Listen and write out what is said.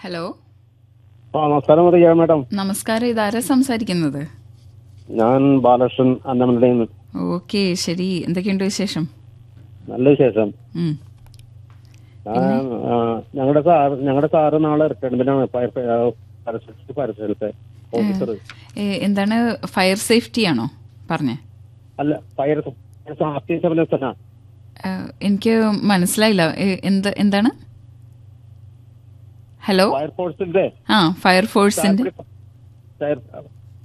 Hello ആ നമസ്കാരം അറിയാ മാഡം നമസ്കാരം ഇതാരാ സംസാരിക്കുന്നത് ഞാൻ ബാലകൃഷ്ണൻ അന്നമനടയിൽ നിന്ന് ഓക്കെ ശരി എന്തൊക്കെയുണ്ട് വിശേഷം നല്ല വിശേഷം ഉം. ഞാൻ ആ, ഞങ്ങളുടെ സാർ ഞങ്ങളുടെ സാറ് നാളെ റിട്ടയർമെന്റാണ് ഫയർ പരിസരത്ത് പരിസരത്തെ ഓഫീസർ ഏ, എന്താണ് ഫയർ സേഫ്റ്റി ആണോ പറഞ്ഞേ അല്ല ഫയർ ആർട്ടി സെവനേഴ്സനാ ഏ, എനിക്ക് മനസ്സിലായില്ല ഏ, എന്ത് എന്താണ് ഹലോ ഫയർ ഫോഴ്സിന്റെ ആ ഫയർ ഫോഴ്സിന്റെ ഫയർ